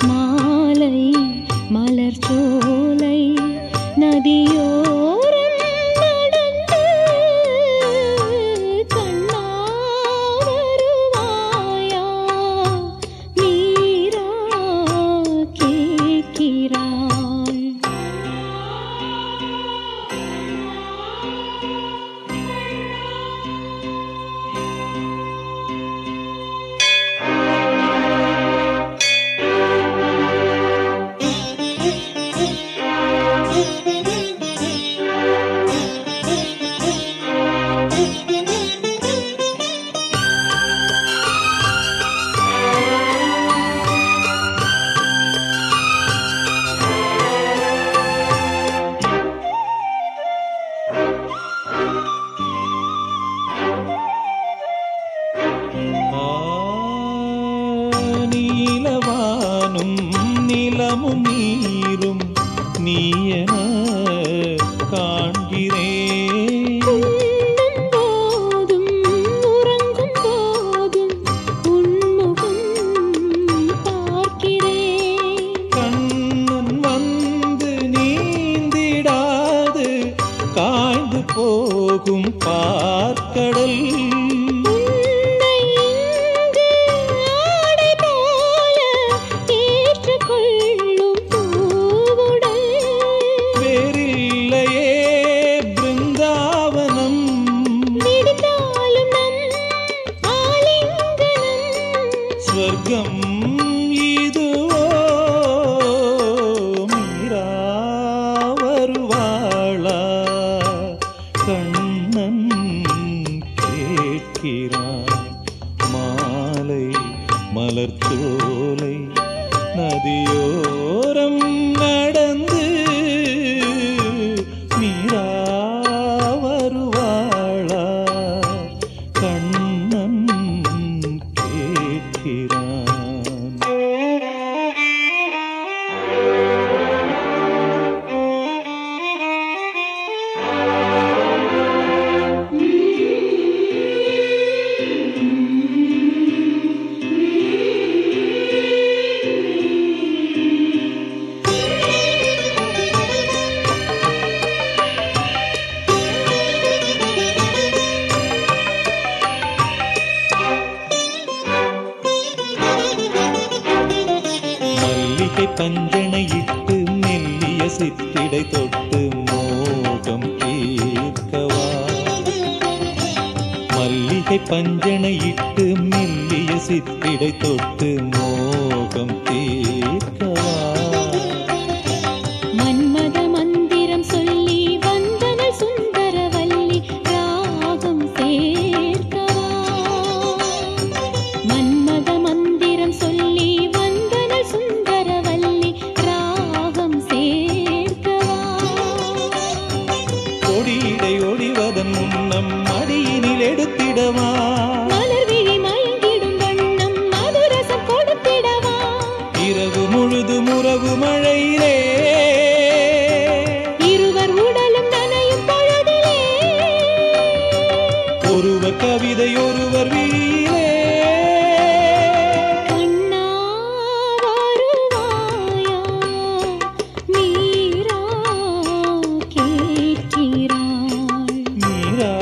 மாலை மலர் சோலை நதியோரம் நடந்து கண்ணா வருவாயா மீரா கேட்கிறாள் ஆ, நீலவானும் நிலமும் நீரும் நீ என காண்கிறேன் உண்ணும் போதும் உறங்கும் போதும் உன்முகம் பார்க்கிறேன் கண்ணன் வந்து நீந்திடாது காய்ந்து போகும் பார்க்கடல் உன்னை இங்கு ஆடை போல ஏற்றுக்கொள்ளும் பூவுடல் வேறில்லையே பிருந்தாவனம் விடுத்தாலும் நம் ஆலிங்கனம் ஸ்வர்க்கம் இதுவோ மீரா வருவாளா கண்ணன் கேட்கிறான் மாலை மலர்ச்சோலை நதியோரம் நடந்து மீரா வருவாளா கண்ணன் கேட்கிறான் மல்லிகை பஞ்சனையிட்டு மெல்லிய சித்திடை தொட்டு மோகம் தீர்க்கவா மல்லிகை பஞ்சனையிட்டு மெல்லிய சித்திடை தொட்டு மோகம் தீர்க்கவா மன்மத மந்திரம் சொல்லி வந்தனள் சுந்தரவல்லி ராகம் சேர்க்கவா மன்மத மந்திரம் சொல்லி வந்தனள் சுந்தரவல்லி ராகம் சேர்க்கவா கொடியிடை ஒடிவதன் முன்னம் மடியினில் எடுத்திடவா மலர் விழி மயங்கிடும் வண்ணம் மதுரசம் கொடுத்திடவா இரவு முழுது முரவு மழையிலே இருவர் உடலும் நனையும் பொழுதிலே ஒருவர் கவிதை ஒருவர் விழியிலே கண்ணா வருவாயா மீரா கேட்கிறாள் மீரா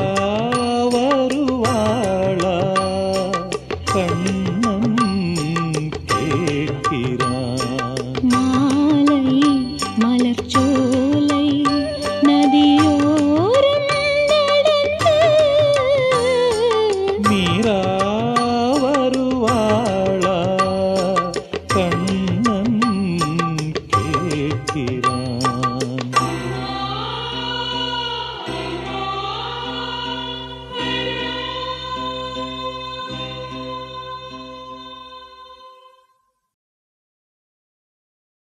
வருவாளா கண்ணன் கேட்கிறான் மா